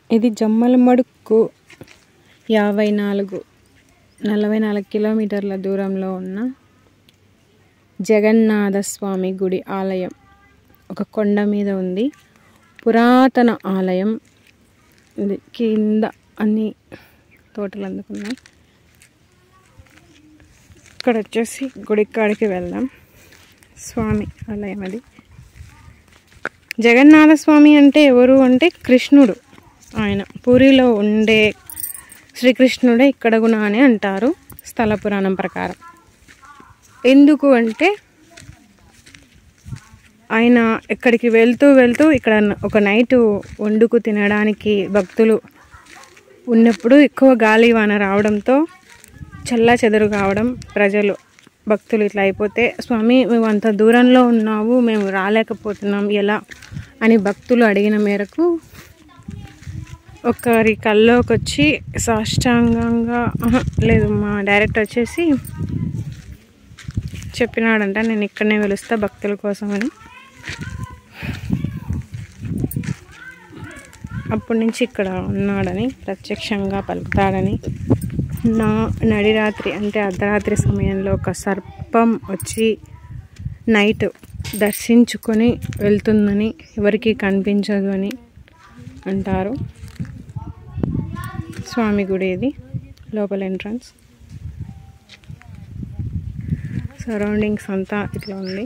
ఇది జమ్మలమడుక్కు యాభై నాలుగు నలభై నాలుగు కిలోమీటర్ల దూరంలో ఉన్న జగన్నాథ స్వామి గుడి ఆలయం ఒక కొండ మీద ఉంది పురాతన ఆలయం ఇది కింద అన్ని తోటలు అందుకున్నాయి ఇక్కడ వచ్చేసి గుడి కాడికి వెళ్దాం స్వామి ఆలయం అది జగన్నాథ స్వామి అంటే ఎవరు అంటే కృష్ణుడు ఆయన పూరిలో ఉండే శ్రీకృష్ణుడే ఇక్కడ కూడా అని అంటారు స్థల పురాణం ప్రకారం ఎందుకు అంటే ఆయన ఇక్కడికి వెళ్తూ వెళ్తూ ఇక్కడ ఒక నైట్ వండుకు తినడానికి భక్తులు ఉన్నప్పుడు ఎక్కువ గాలి వాన రావడంతో చల్ల చెదరు కావడం ప్రజలు భక్తులు ఇట్లా అయిపోతే స్వామి మేము అంత దూరంలో ఉన్నాము మేము రాలేకపోతున్నాం ఎలా అని భక్తులు అడిగిన మేరకు ఒకరి కల్లోకి వచ్చి సాష్టాంగంగా ఆహా, లేదు మా డైరెక్టర్ వచ్చేసి చెప్పినాడంట నేను ఇక్కడనే వెలుస్తా భక్తుల కోసమని అప్పటి నుంచి ఇక్కడ ఉన్నాడని ప్రత్యక్షంగా పలుకుతాడని నా నడిరాత్రి అంటే అర్ధరాత్రి సమయంలో ఒక సర్పం వచ్చి నైట్ దర్శించుకొని వెళ్తుందని ఎవరికి కనిపించదు అని అంటారు స్వామి గుడి ఇది లోపల ఎంట్రన్స్ సరౌండింగ్స్ అంతా ఇట్లా ఉంది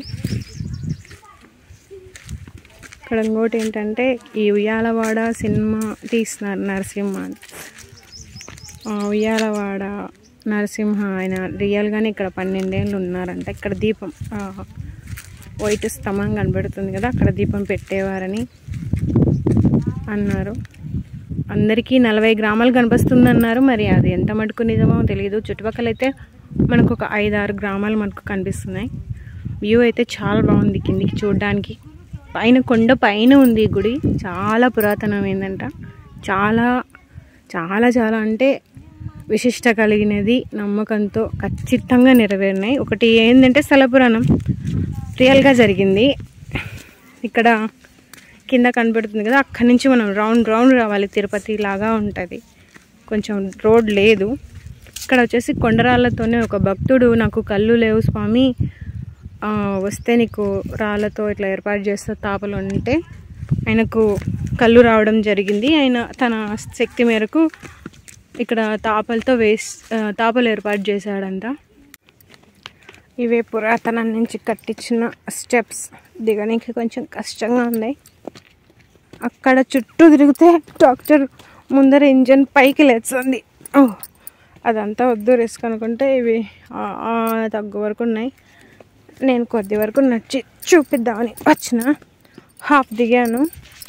ఇక్కడ ఇంకోటి ఏంటంటే ఈ ఉయ్యాలవాడ సినిమా తీస్తున్నారు నరసింహ అని. ఆ ఉయ్యాలవాడ నరసింహ ఆయన రియల్గానే ఇక్కడ పన్నెండేళ్ళు ఉన్నారంట ఇక్కడ దీపం ఆ, వైట్ స్తంభం కనబడుతుంది కదా అక్కడ దీపం పెట్టేవారని అన్నారు అందరికీ నలభై గ్రామాలు కనిపిస్తుంది అన్నారు మరి అది ఎంత మటుకు నిజమో తెలియదు చుట్టుపక్కల అయితే మనకు ఒక ఐదు ఆరు గ్రామాలు మనకు కనిపిస్తున్నాయి వ్యూ అయితే చాలా బాగుంది కిందికి చూడడానికి పైన కొండ పైన ఉంది ఈ గుడి చాలా పురాతనమైందంట చాలా చాలా చాలా అంటే విశిష్ట కలిగినది నమ్మకంతో ఖచ్చితంగా నెరవేరినాయి ఒకటి ఏంటంటే స్థల పురాణం రియల్గా జరిగింది ఇక్కడ కింద కనబడుతుంది కదా అక్కడి నుంచి మనం రౌండ్ రౌండ్ రావాలి తిరుపతి లాగా ఉంటుంది కొంచెం రోడ్ లేదు ఇక్కడ వచ్చేసి కొండరాళ్ళతోనే ఒక భక్తుడు నాకు కళ్ళు లేవు స్వామి ఆ, వస్తే నీకు రాళ్ళతో ఇట్లా ఏర్పాటు చేస్తే తాపలు ఉంటే ఆయనకు కళ్ళు రావడం జరిగింది ఆయన తన శక్తి మేరకు ఇక్కడ తాపలతో వేస్ ఆ, తాపలు ఏర్పాటు చేశాడంట ఇవే పురాతనం నుంచి కట్టించిన స్టెప్స్ దిగడానికి కొంచెం కష్టంగా ఉన్నాయి అక్కడ చుట్టూ తిరిగితే డాక్టర్ ముందర ఇంజన్ పైకి లేస్తుంది ఓ అదంతా వద్దు రిస్క్ అనుకుంటే ఇవి ఆ, ఆ తగ్గు వరకు ఉన్నాయి నేను కొద్ది వరకు నచ్చి చూపిద్దామని వచ్చిన హాఫ్ దిగాను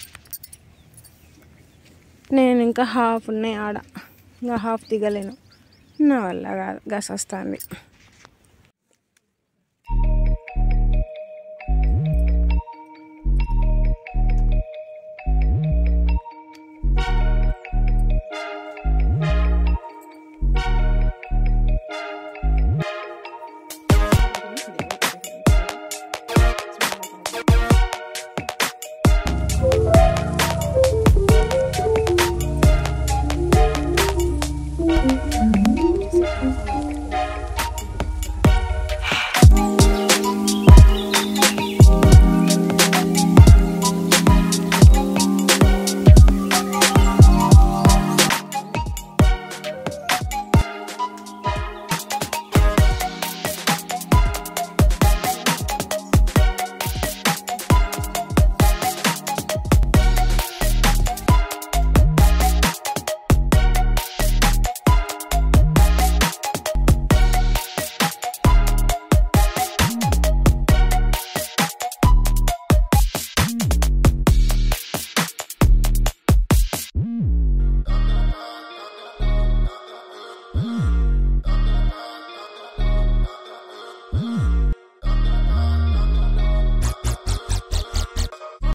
నేను ఇంకా హాఫ్ ఉన్నాయి ఆడ ఇంకా హాఫ్ దిగలేను నా వల్ల కాదు గస వస్తుంది